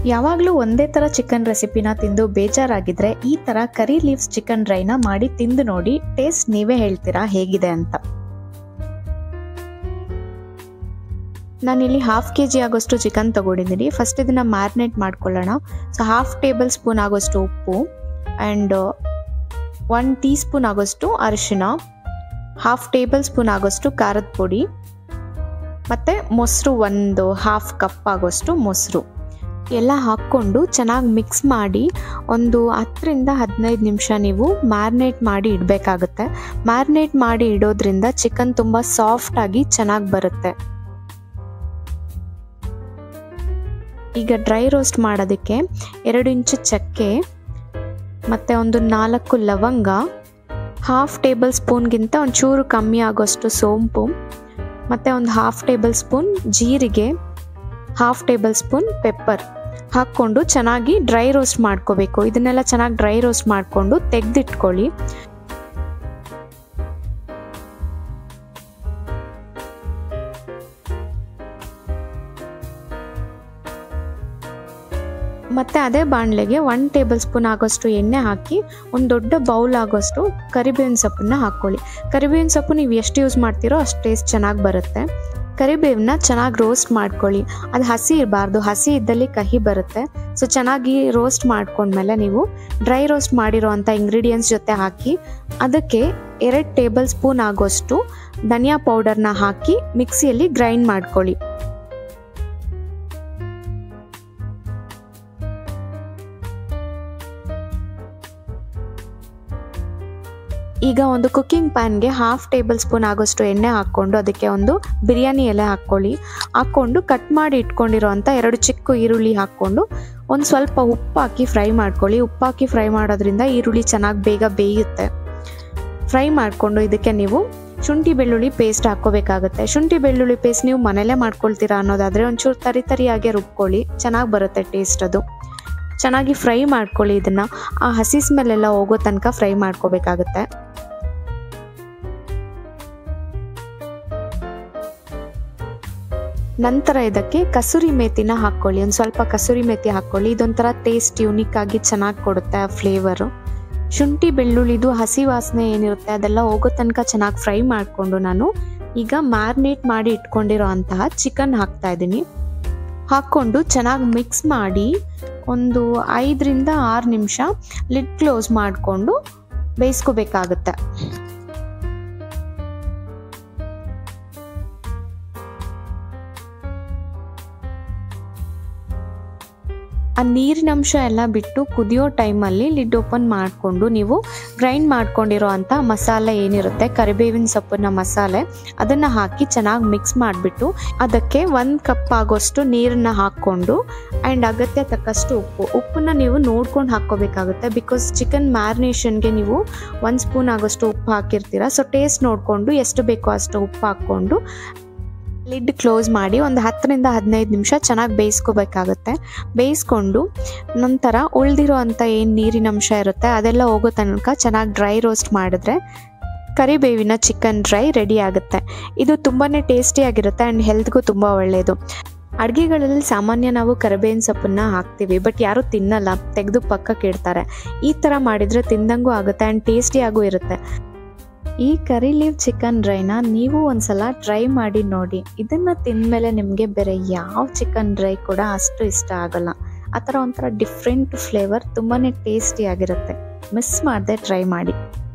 ಯಾವಾಗಲೂ ಒಂದೇ ಥರ ಚಿಕನ್ ರೆಸಿಪಿನ ತಿಂದು ಬೇಜಾರಾಗಿದ್ರೆ ಈ ಥರ ಕರಿ ಲೀವ್ಸ್ ಚಿಕನ್ ಡ್ರೈನ ಮಾಡಿ ತಿಂದು ನೋಡಿ ಟೇಸ್ಟ್ ನೀವೇ ಹೇಳ್ತೀರಾ ಹೇಗಿದೆ ಅಂತ ನಾನಿಲ್ಲಿ ಹಾಫ್ ಕೆ ಜಿ ಆಗೋಷ್ಟು ಚಿಕನ್ ತಗೊಂಡಿದ್ದೀನಿ ಫಸ್ಟ್ ಇದನ್ನು ಮ್ಯಾರಿನೇಟ್ ಮಾಡ್ಕೊಳ್ಳೋಣ ಸೊ ಹಾಫ್ ಟೇಬಲ್ ಸ್ಪೂನ್ ಆಗೋಷ್ಟು ಉಪ್ಪು ಆ್ಯಂಡ್ ಒನ್ ಟೀ ಸ್ಪೂನ್ ಆಗೋಷ್ಟು ಅರಿಶಿನ ಹಾಫ್ ಟೇಬಲ್ ಸ್ಪೂನ್ ಆಗೋಷ್ಟು ಖಾರದ ಪುಡಿ ಮತ್ತು ಮೊಸರು ಒಂದು ಹಾಫ್ ಕಪ್ ಆಗೋಷ್ಟು ಮೊಸರು ಎಲ್ಲ ಹಾಕ್ಕೊಂಡು ಚೆನ್ನಾಗಿ ಮಿಕ್ಸ್ ಮಾಡಿ ಒಂದು ಹತ್ತರಿಂದ ಹದಿನೈದು ನಿಮಿಷ ನೀವು ಮ್ಯಾರಿನೇಟ್ ಮಾಡಿ ಇಡಬೇಕಾಗುತ್ತೆ ಮ್ಯಾರಿನೇಟ್ ಮಾಡಿ ಇಡೋದ್ರಿಂದ ಚಿಕನ್ ತುಂಬ ಸಾಫ್ಟಾಗಿ ಚೆನ್ನಾಗಿ ಬರುತ್ತೆ ಈಗ ಡ್ರೈ ರೋಸ್ಟ್ ಮಾಡೋದಕ್ಕೆ ಎರಡು ಇಂಚು ಚಕ್ಕೆ ಮತ್ತು ಒಂದು ನಾಲ್ಕು ಲವಂಗ ಹಾಫ್ ಟೇಬಲ್ ಸ್ಪೂನ್ಗಿಂತ ಒಂಚೂರು ಕಮ್ಮಿ ಆಗೋಷ್ಟು ಸೋಂಪು ಮತ್ತು ಒಂದು ಹಾಫ್ ಟೇಬಲ್ ಸ್ಪೂನ್ ಜೀರಿಗೆ ಹಾಫ್ ಟೇಬಲ್ ಸ್ಪೂನ್ ಪೆಪ್ಪರ್ ಹಾಕ್ಕೊಂಡು ಚೆನ್ನಾಗಿ ಡ್ರೈ ರೋಸ್ಟ್ ಮಾಡ್ಕೋಬೇಕು ಇದನ್ನೆಲ್ಲ ಚೆನ್ನಾಗಿ ಡ್ರೈ ರೋಸ್ಟ್ ಮಾಡಿಕೊಂಡು ತೆಗೆದಿಟ್ಕೊಳ್ಳಿ ಮತ್ತು ಅದೇ ಬಾಣಲೆಗೆ ಒನ್ ಟೇಬಲ್ ಸ್ಪೂನ್ ಆಗೋಷ್ಟು ಎಣ್ಣೆ ಹಾಕಿ ಒಂದು ದೊಡ್ಡ ಬೌಲ್ ಆಗೋಷ್ಟು ಕರಿಬೇವಿನ ಸೊಪ್ಪನ್ನ ಹಾಕ್ಕೊಳ್ಳಿ ಕರಿಬೇವಿನ ಸೊಪ್ಪು ನೀವು ಎಷ್ಟು ಯೂಸ್ ಮಾಡ್ತೀರೋ ಅಷ್ಟು ಟೇಸ್ಟ್ ಚೆನ್ನಾಗಿ ಬರುತ್ತೆ ಕರಿಬೇವನ್ನ ಚೆನ್ನಾಗಿ ರೋಸ್ಟ್ ಮಾಡ್ಕೊಳ್ಳಿ ಅದು ಹಸಿ ಇರಬಾರ್ದು ಹಸಿ ಇದ್ದಲ್ಲಿ ಕಹಿ ಬರುತ್ತೆ ಸೊ ಚೆನ್ನಾಗಿ ರೋಸ್ಟ್ ಮಾಡ್ಕೊಂಡ್ಮೇಲೆ ನೀವು ಡ್ರೈ ರೋಸ್ಟ್ ಮಾಡಿರೋ ಅಂಥ ಇಂಗ್ರೀಡಿಯೆಂಟ್ಸ್ ಜೊತೆ ಹಾಕಿ ಅದಕ್ಕೆ ಎರಡು ಟೇಬಲ್ ಸ್ಪೂನ್ ಆಗೋಷ್ಟು ಧನಿಯಾ ಪೌಡರ್ನ ಹಾಕಿ ಮಿಕ್ಸಿಯಲ್ಲಿ ಗ್ರೈಂಡ್ ಮಾಡ್ಕೊಳ್ಳಿ ಈಗ ಒಂದು ಕುಕ್ಕಿಂಗ್ ಪ್ಯಾನ್ಗೆ ಹಾಫ್ ಟೇಬಲ್ ಸ್ಪೂನ್ ಆಗೋಷ್ಟು ಎಣ್ಣೆ ಹಾಕ್ಕೊಂಡು ಅದಕ್ಕೆ ಒಂದು ಬಿರಿಯಾನಿ ಎಲೆ ಹಾಕ್ಕೊಳ್ಳಿ ಹಾಕ್ಕೊಂಡು ಕಟ್ ಮಾಡಿ ಇಟ್ಕೊಂಡಿರೋ ಅಂಥ ಎರಡು ಚಿಕ್ಕ ಈರುಳ್ಳಿ ಹಾಕ್ಕೊಂಡು ಒಂದು ಸ್ವಲ್ಪ ಉಪ್ಪು ಹಾಕಿ ಫ್ರೈ ಮಾಡ್ಕೊಳ್ಳಿ ಉಪ್ಪು ಹಾಕಿ ಫ್ರೈ ಮಾಡೋದ್ರಿಂದ ಈರುಳ್ಳಿ ಚೆನ್ನಾಗಿ ಬೇಗ ಬೇಯುತ್ತೆ ಫ್ರೈ ಮಾಡಿಕೊಂಡು ಇದಕ್ಕೆ ನೀವು ಶುಂಠಿ ಬೆಳ್ಳುಳ್ಳಿ ಪೇಸ್ಟ್ ಹಾಕ್ಕೋಬೇಕಾಗುತ್ತೆ ಶುಂಠಿ ಬೆಳ್ಳುಳ್ಳಿ ಪೇಸ್ಟ್ ನೀವು ಮನೇಲೇ ಮಾಡ್ಕೊಳ್ತೀರಾ ಅನ್ನೋದಾದರೆ ಒಂಚೂರು ತರಿ ತರಿಯಾಗೆ ರುಬ್ಕೊಳ್ಳಿ ಚೆನ್ನಾಗಿ ಬರುತ್ತೆ ಟೇಸ್ಟ್ ಅದು ಚೆನ್ನಾಗಿ ಫ್ರೈ ಮಾಡ್ಕೊಳ್ಳಿ ಇದನ್ನು ಆ ಹಸಿ ಸ್ಮೆಲ್ಲೆಲ್ಲ ಹೋಗೋ ತನಕ ಫ್ರೈ ಮಾಡ್ಕೋಬೇಕಾಗುತ್ತೆ ನಂತರ ಇದಕ್ಕೆ ಕಸೂರಿ ಮೇಥಿನ ಹಾಕ್ಕೊಳ್ಳಿ ಒಂದು ಸ್ವಲ್ಪ ಕಸೂರಿ ಮೇಥಿ ಹಾಕ್ಕೊಳ್ಳಿ ಇದೊಂಥರ ಟೇಸ್ಟ್ ಯೂನಿಕ್ ಆಗಿ ಚೆನ್ನಾಗಿ ಕೊಡುತ್ತೆ ಆ ಫ್ಲೇವರು ಶುಂಠಿ ಬೆಳ್ಳುಳ್ಳಿದು ಹಸಿ ವಾಸನೆ ಏನಿರುತ್ತೆ ಅದೆಲ್ಲ ಹೋಗೋ ತನಕ ಚೆನ್ನಾಗಿ ಫ್ರೈ ಮಾಡಿಕೊಂಡು ನಾನು ಈಗ ಮ್ಯಾರಿನೇಟ್ ಮಾಡಿ ಇಟ್ಕೊಂಡಿರೋ ಅಂತಹ ಚಿಕನ್ ಹಾಕ್ತಾ ಇದ್ದೀನಿ ಹಾಕ್ಕೊಂಡು ಚೆನ್ನಾಗಿ ಮಿಕ್ಸ್ ಮಾಡಿ ಒಂದು ಐದರಿಂದ ಆರು ನಿಮಿಷ ಲಿಡ್ ಕ್ಲೋಸ್ ಮಾಡಿಕೊಂಡು ಬೇಯಿಸ್ಕೋಬೇಕಾಗುತ್ತೆ ಆ ನೀರಿನ ಅಂಶ ಎಲ್ಲ ಬಿಟ್ಟು ಕುದಿಯೋ ಟೈಮಲ್ಲಿ ಲಿಡ್ ಓಪನ್ ಮಾಡಿಕೊಂಡು ನೀವು ಗ್ರೈಂಡ್ ಮಾಡ್ಕೊಂಡಿರೋ ಅಂಥ ಮಸಾಲೆ ಏನಿರುತ್ತೆ ಕರಿಬೇವಿನ ಸೊಪ್ಪಿನ ಮಸಾಲೆ ಅದನ್ನು ಹಾಕಿ ಚೆನ್ನಾಗಿ ಮಿಕ್ಸ್ ಮಾಡಿಬಿಟ್ಟು ಅದಕ್ಕೆ ಒಂದು ಕಪ್ ಆಗೋಷ್ಟು ನೀರನ್ನು ಹಾಕ್ಕೊಂಡು ಆ್ಯಂಡ್ ಅಗತ್ಯ ತಕ್ಕಷ್ಟು ಉಪ್ಪು ಉಪ್ಪನ್ನ ನೀವು ನೋಡ್ಕೊಂಡು ಹಾಕ್ಕೋಬೇಕಾಗುತ್ತೆ ಬಿಕಾಸ್ ಚಿಕನ್ ಮ್ಯಾರಿನೇಷನ್ಗೆ ನೀವು ಒಂದು ಸ್ಪೂನ್ ಆಗೋಷ್ಟು ಉಪ್ಪು ಹಾಕಿರ್ತೀರ ಸೊ ಟೇಸ್ಟ್ ನೋಡಿಕೊಂಡು ಎಷ್ಟು ಬೇಕೋ ಅಷ್ಟು ಉಪ್ಪು ಹಾಕ್ಕೊಂಡು ಲಿಡ್ ಕ್ಲೋಸ್ ಮಾಡಿ ಒಂದು ಹತ್ತರಿಂದ ಹದಿನೈದು ನಿಮಿಷ ಚೆನ್ನಾಗಿ ಬೇಯಿಸ್ಕೋಬೇಕಾಗುತ್ತೆ ಬೇಯಿಸ್ಕೊಂಡು ನಂತರ ಉಳಿದಿರೋ ಅಂಥ ಏನು ನೀರಿನ ಅಂಶ ಇರುತ್ತೆ ಅದೆಲ್ಲ ಹೋಗೋ ತನಕ ಚೆನ್ನಾಗಿ ಡ್ರೈ ರೋಸ್ಟ್ ಮಾಡಿದ್ರೆ ಕರಿಬೇವಿನ ಚಿಕನ್ ಡ್ರೈ ರೆಡಿ ಆಗುತ್ತೆ ಇದು ತುಂಬಾ ಟೇಸ್ಟಿಯಾಗಿರುತ್ತೆ ಆ್ಯಂಡ್ ಹೆಲ್ತ್ಗೂ ತುಂಬ ಒಳ್ಳೆಯದು ಅಡುಗೆಗಳಲ್ಲಿ ಸಾಮಾನ್ಯ ನಾವು ಕರಿಬೇವಿನ ಸೊಪ್ಪನ್ನ ಹಾಕ್ತೀವಿ ಬಟ್ ಯಾರೂ ತಿನ್ನಲ್ಲ ತೆಗೆದು ಪಕ್ಕಕ್ಕೆ ಇಡ್ತಾರೆ ಈ ಥರ ಮಾಡಿದರೆ ತಿಂದಂಗೂ ಆಗುತ್ತೆ ಆ್ಯಂಡ್ ಟೇಸ್ಟಿಯಾಗೂ ಇರುತ್ತೆ ಈ ಕರಿ ಲೀವ್ ಚಿಕನ್ ಡ್ರೈನ ನೀವು ಒಂದ್ಸಲ ಟ್ರೈ ಮಾಡಿ ನೋಡಿ ಇದನ್ನು ತಿಂದಮೇಲೆ ನಿಮಗೆ ಬೇರೆ ಯಾವ ಚಿಕನ್ ಡ್ರೈ ಕೂಡ ಅಷ್ಟು ಇಷ್ಟ ಆಗಲ್ಲ ಆ ಥರ ಒಂಥರ ಡಿಫ್ರೆಂಟ್ ಫ್ಲೇವರ್ ತುಂಬಾ ಟೇಸ್ಟಿಯಾಗಿರುತ್ತೆ ಮಿಸ್ ಮಾಡದೆ ಟ್ರೈ ಮಾಡಿ